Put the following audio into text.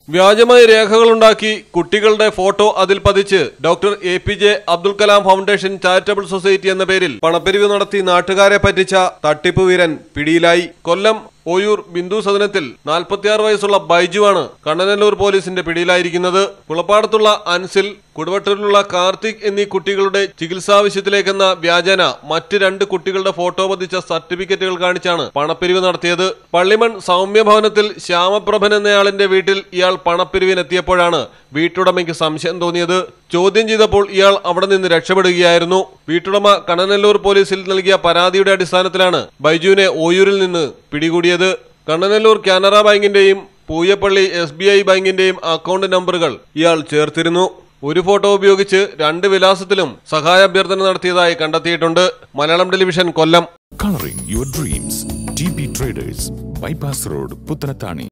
വ്യാജമായ രേഖകളുണ്ടാക്കി കുട്ടികളുടെ ഫോട്ടോ അതിൽ പതിച്ച് doctor A P J Abdul Kalam foundation charitable society എന്ന പേരിൽ പണപ്പിരിവ് നടത്തി നാട്ടുകാരെ പറ്റിച്ച തട്ടിപ്പ് വീരൻ പിടിയിലായി കൊല്ലം ഓയൂർ ബിന്ദു സദനത്തിൽ നാൽപ്പത്തിയാറ് വയസ്സുള്ള ബൈജുവാണ് കണ്ണനല്ലൂർ പോലീസിന്റെ പിടിയിലായിരിക്കുന്നത് കുളപ്പാടത്തുള്ള അൻസിൽ കുടുവട്ടൂരിലുള്ള കാർത്തിക് എന്നീ കുട്ടികളുടെ ചികിത്സാവശ്യത്തിലേക്കെന്ന വ്യാജന മറ്റ് രണ്ട് കുട്ടികളുടെ ഫോട്ടോ പതിച്ച സർട്ടിഫിക്കറ്റുകൾ കാണിച്ചാണ് പണപ്പിരിവ് നടത്തിയത് പള്ളിമൺ സൗമ്യ ഭവനത്തിൽ ശ്യാമപ്രഭൻ എന്നയാളിന്റെ വീട്ടിൽ ഇയാൾ പണപ്പിരിവിനെത്തിയപ്പോഴാണ് വീട്ടുടമയ്ക്ക് സംശയം തോന്നിയത് ചോദ്യം ചെയ്തപ്പോൾ ഇയാൾ അവിടെ നിന്ന് രക്ഷപ്പെടുകയായിരുന്നു വീട്ടുടമ കണ്ണനല്ലൂർ പോലീസിൽ നൽകിയ പരാതിയുടെ അടിസ്ഥാനത്തിലാണ് ബൈജുവിനെ ഓയൂരിൽ നിന്ന് പിടികൂടിയത് കണ്ണനല്ലൂർ കാനറ ബാങ്കിന്റെയും പൂയപ്പള്ളി എസ് ബി ഐ ബാങ്കിന്റെയും അക്കൗണ്ട് നമ്പറുകൾ ഇയാൾ ചേർത്തിരുന്നു ഒരു ഫോട്ടോ ഉപയോഗിച്ച് രണ്ട് വിലാസത്തിലും സഹായ അഭ്യർത്ഥന നടത്തിയതായി കണ്ടെത്തിയിട്ടുണ്ട് Malayalam television Kollam Coloring your dreams. TB Traders, Bypass Road, Puttanatani.